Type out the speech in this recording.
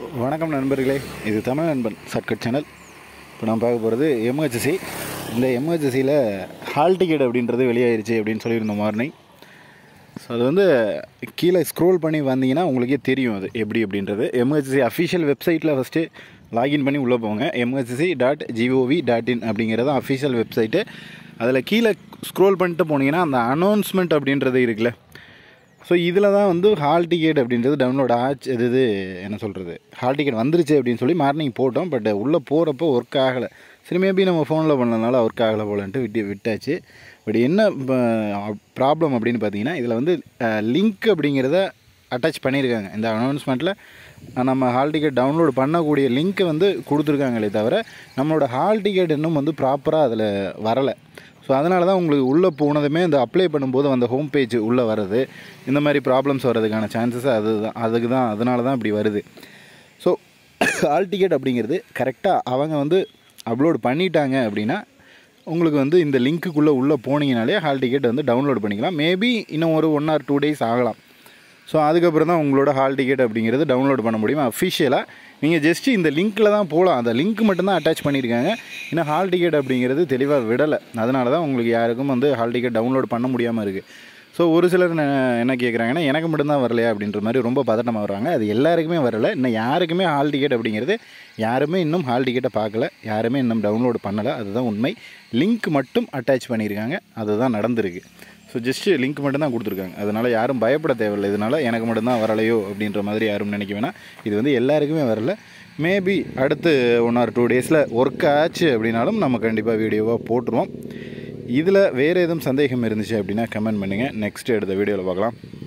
வணக்கம் நண்பர்களே இது தமிழ் நண்பன் ஷார்ட்கட் சேனல் இப்போ நான் பார்க்க போகிறது எம்ஹெச்சி இந்த எம்ஹெச்சியில் ஹால் டிக்கெட் அப்படின்றது வெளியாயிருச்சு அப்படின்னு சொல்லியிருந்தோம் மார்னிங் ஸோ அது வந்து கீழே ஸ்க்ரோல் பண்ணி வந்தீங்கன்னா உங்களுக்கே தெரியும் அது எப்படி அப்படின்றது எம்ஹெச்சி அஃபிஷியல் வெப்சைட்டில் ஃபஸ்ட்டு லாகின் பண்ணி உள்ளே போங்க MHC dot gov dot in அப்படிங்கிறது அஃபிஷியல் வெப்சைட்டு அதில் கீழே ஸ்க்ரோல் பண்ணிட்டு போனீங்கன்னா அந்த அனௌன்ஸ்மெண்ட் அப்படின்றது இருக்குல்ல ஸோ இதில் தான் வந்து ஹால் டிக்கெட் அப்படின்றது டவுன்லோட் ஆச்சு இது இது என்ன சொல்கிறது ஹால் டிக்கெட் வந்துருச்சு அப்படின்னு சொல்லி மார்னிங் போட்டோம் பட் உள்ளே போகிறப்போ ஒர்க் ஆகலை சரி மேபி நம்ம ஃபோனில் பண்ணதுனால ஒர்க் ஆகலை போலன்ட்டு விட்டு விட்டாச்சு பட் என்ன ப்ராப்ளம் அப்படின்னு பார்த்தீங்கன்னா இதில் வந்து லிங்க் அப்படிங்கிறத அட்டாச் பண்ணியிருக்காங்க இந்த அனௌன்ஸ்மெண்ட்டில் நம்ம ஹால் டிக்கெட் டவுன்லோட் பண்ணக்கூடிய லிங்க்கை வந்து கொடுத்துருக்காங்களே தவிர நம்மளோட ஹால் டிக்கெட் இன்னும் வந்து ப்ராப்பராக அதில் வரலை ஸோ அதனால தான் உங்களுக்கு உள்ளே போனதுமே அந்த அப்ளை பண்ணும்போது அந்த ஹோம் பேஜ் உள்ளே வர்றது இந்த மாதிரி ப்ராப்ளம்ஸ் வர்றதுக்கான சான்சஸ் அது தான் அதுக்கு தான் அதனால தான் இப்படி வருது ஸோ ஹால் டிக்கெட் அப்படிங்கிறது கரெக்டாக அவங்க வந்து அப்லோட் பண்ணிட்டாங்க அப்படின்னா உங்களுக்கு வந்து இந்த லிங்க்குள்ளே உள்ளே போனீங்கனாலே ஹால் டிக்கெட் வந்து டவுன்லோட் பண்ணிக்கலாம் மேபி இன்னும் ஒரு ஒன் ஆர் டூ டேஸ் ஆகலாம் ஸோ அதுக்கப்புறம் தான் உங்களோட ஹால் டிக்கெட் அப்படிங்கிறது டவுன்லோட் பண்ண முடியும் அஃபிஷியலாக நீங்கள் ஜஸ்ட்டு இந்த லிங்க்கில் தான் போகலாம் அந்த லிங்க் மட்டும்தான் அட்டாச் பண்ணியிருக்காங்க இன்னும் ஹால் டிக்கெட் அப்படிங்கிறது தெளிவாக விடலை அதனால தான் உங்களுக்கு யாருக்கும் வந்து ஹால் டிக்கெட் டவுன்லோட் பண்ண முடியாமல் இருக்குது ஸோ ஒரு சிலர் ந- என்ன கேட்குறாங்கன்னா எனக்கு மட்டும்தான் வரலையா அப்படின்ற மாதிரி ரொம்ப பதட்டமாக வர்றாங்க அது எல்லாருக்குமே வரலை இன்னும் யாருக்குமே ஹால் டிக்கெட் அப்படிங்கிறது யாருமே இன்னும் ஹால் டிக்கெட்டை பார்க்கல யாருமே இன்னும் டவுன்லோட் பண்ணலை அதுதான் உண்மை லிங்க் மட்டும் அட்டாச் பண்ணியிருக்காங்க அதுதான் நடந்திருக்கு ஸோ ஜஸ்ட்டு லிங்க் மட்டும் தான் கொடுத்துருக்காங்க அதனால் யாரும் பயப்பட தேவையில்லை இதனால் எனக்கு மட்டும்தான் வரலையோ அப்படின்ற மாதிரி யாரும் நினைக்க வேணாம் இது வந்து எல்லாருக்குமே வரல மேபி அடுத்து ஒன் ஆர் டூ டேஸில் ஒர்க் ஆச்சு அப்படின்னாலும் நம்ம கண்டிப்பாக வீடியோவாக போட்டுருவோம் இதில் வேறு எதுவும் சந்தேகம் இருந்துச்சு அப்படின்னா கமெண்ட் பண்ணுங்கள் நெக்ஸ்ட் எடுத்த வீடியோவில் பார்க்கலாம்